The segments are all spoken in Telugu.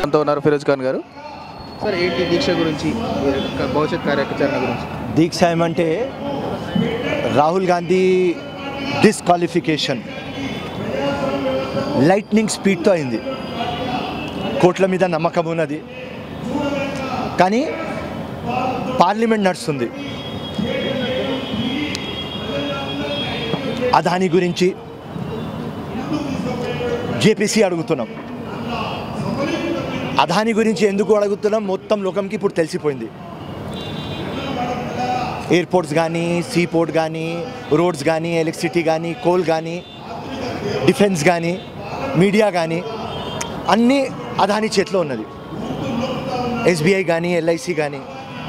అంతా ఉన్నారు ఫిరోజ్ ఖాన్ గారు సార్ ఏంటి దీక్ష గురించి ఈ యొక్క భవిష్యత్ కార్యాచరణ గురించి దీక్ష ఏమంటే రాహుల్ గాంధీ డిస్క్వాలిఫికేషన్ లైట్నింగ్ స్పీడ్తో అయింది కోట్ల మీద నమ్మకం ఉన్నది కానీ పార్లమెంట్ నడుస్తుంది అదాని గురించి జేపీసీ అడుగుతున్నాం అదాని గురించి ఎందుకు అడుగుతున్నాం మొత్తం లోకంకి ఇప్పుడు తెలిసిపోయింది ఎయిర్పోర్ట్స్ కానీ సీ పోర్ట్ కానీ రోడ్స్ కానీ ఎలక్ట్రిసిటీ కానీ కోల్ కానీ డిఫెన్స్ కానీ మీడియా కానీ అన్నీ అదాని చేతిలో ఉన్నది ఎస్బీఐ కానీ ఎల్ఐసి కానీ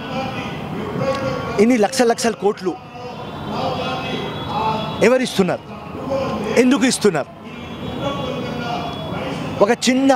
ఇన్ని లక్షల లక్షల కోట్లు ఎవరు ఇస్తున్నారు ఎందుకు ఇస్తున్నారు ఒక చిన్న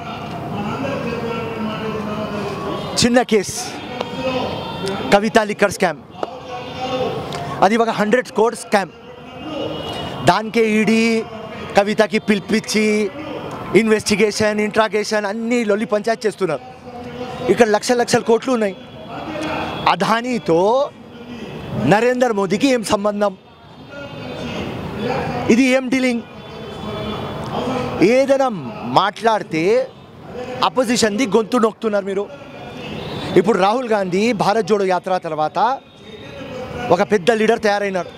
చిన్న కేస్ కవిత లిక్కర్ స్కామ్ అది ఒక హండ్రెడ్ కోడ్ స్కామ్ దానికే ఈడీ కవితకి పిలిపించి ఇన్వెస్టిగేషన్ ఇంట్రాగేషన్ అన్నీ లొల్లి పంచాయత్ చేస్తున్నారు ఇక్కడ లక్షల లక్షల కోట్లు ఉన్నాయి అదానీతో నరేందర్ మోదీకి ఏం సంబంధం ఇది ఏం డీలింగ్ ఏదైనా మాట్లాడితే అపోజిషన్ది గొంతు నొక్కుతున్నారు మీరు ఇప్పుడు రాహుల్ గాంధీ భారత్ జోడో యాత్ర తర్వాత ఒక పెద్ద లీడర్ తయారైనాడు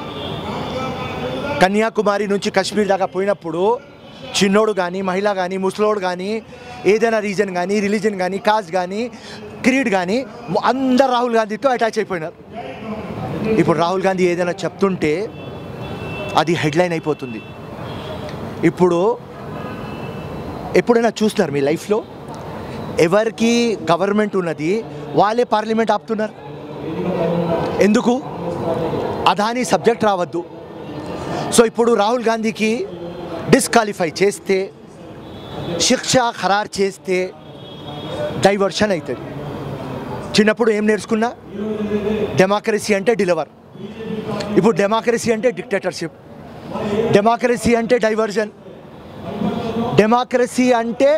కన్యాకుమారి నుంచి కాశ్మీర్ దాకా పోయినప్పుడు చిన్నోడు కానీ మహిళ కానీ ముసలోడు కానీ ఏదైనా రీజన్ కానీ రిలీజన్ కానీ కాస్ట్ కానీ క్రీడ్ కానీ అందరు రాహుల్ గాంధీతో అటాచ్ అయిపోయినారు ఇప్పుడు రాహుల్ గాంధీ ఏదైనా చెప్తుంటే అది హెడ్లైన్ అయిపోతుంది ఇప్పుడు ఎప్పుడైనా చూస్తున్నారు మీ లైఫ్లో ఎవరికి గవర్నమెంట్ ఉన్నది వాళ్ళే పార్లమెంట్ ఆపుతున్నారు ఎందుకు అదాని సబ్జెక్ట్ రావద్దు సో ఇప్పుడు రాహుల్ గాంధీకి డిస్క్వాలిఫై చేస్తే శిక్ష ఖరారు చేస్తే డైవర్షన్ అవుతుంది చిన్నప్పుడు ఏం నేర్చుకున్నా డెమోక్రసీ అంటే డిలవర్ ఇప్పుడు డెమోక్రసీ అంటే డిక్టేటర్షిప్ డెమోక్రసీ అంటే డైవర్జన్ డెమోక్రసీ అంటే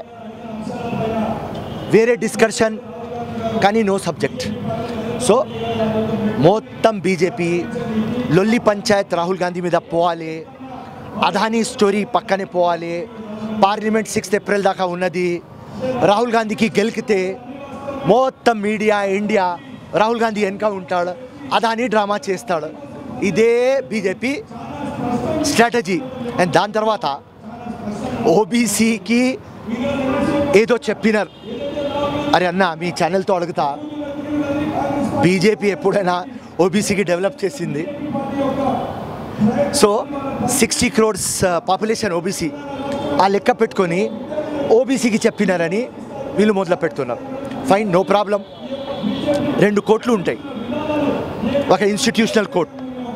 వేరే డిస్కషన్ కానీ నో సబ్జెక్ట్ సో మొత్తం బీజేపీ లొల్లి పంచాయత్ రాహుల్ గాంధీ మీద పోవాలి అదానీ స్టోరీ పక్కనే పోవాలి పార్లమెంట్ సిక్స్త్ ఏప్రిల్ దాకా ఉన్నది రాహుల్ గాంధీకి గెలికితే మొత్తం మీడియా ఇండియా రాహుల్ గాంధీ వెనక ఉంటాడు అదాని డ్రామా చేస్తాడు ఇదే బీజేపీ స్ట్రాటజీ అండ్ దాని తర్వాత ఓబీసీకి ఏదో చెప్పినారు అరే అన్న మీ ఛానల్తో అడుగుతా బీజేపీ ఎప్పుడైనా ఓబీసీకి డెవలప్ చేసింది so sixty crores population OBC ఆ లెక్క పెట్టుకొని ఓబీసీకి చెప్పినారని వీళ్ళు మొదలు పెడుతున్నారు ఫైన్ నో ప్రాబ్లం రెండు కోట్లు ఉంటాయి ఒక ఇన్స్టిట్యూషనల్ కోర్ట్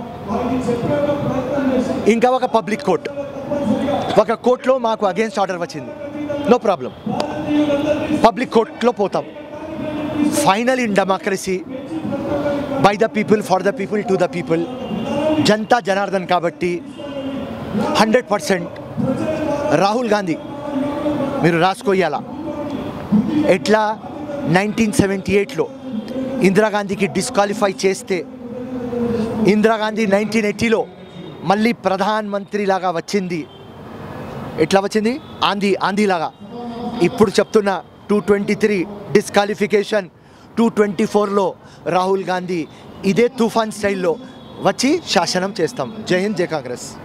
ఇంకా ఒక పబ్లిక్ కోర్ట్ ఒక కోర్టులో మాకు అగేన్స్ట్ ఆర్డర్ వచ్చింది నో ప్రాబ్లం పబ్లిక్ కోర్ట్లో పోతాం final in democracy by the people for the people to the people జనతా జనార్దన్ కాబట్టి హండ్రెడ్ పర్సెంట్ రాహుల్ గాంధీ మీరు రాసుకోయాల ఎట్లా నైన్టీన్ సెవెంటీ ఎయిట్లో ఇందిరాగాంధీకి డిస్క్వాలిఫై చేస్తే ఇందిరాగాంధీ నైన్టీన్ ఎయిటీలో మళ్ళీ ప్రధాన మంత్రి లాగా వచ్చింది ఎట్లా వచ్చింది ఆంధీ ఆంధీలాగా ఇప్పుడు చెప్తున్న two twenty three disqualification two twenty ఫోర్లో రాహుల్ గాంధీ ఇదే తుఫాన్ స్టైల్లో వచ్చి శాసనం చేస్తాం జై హింద్ జై కాంగ్రెస్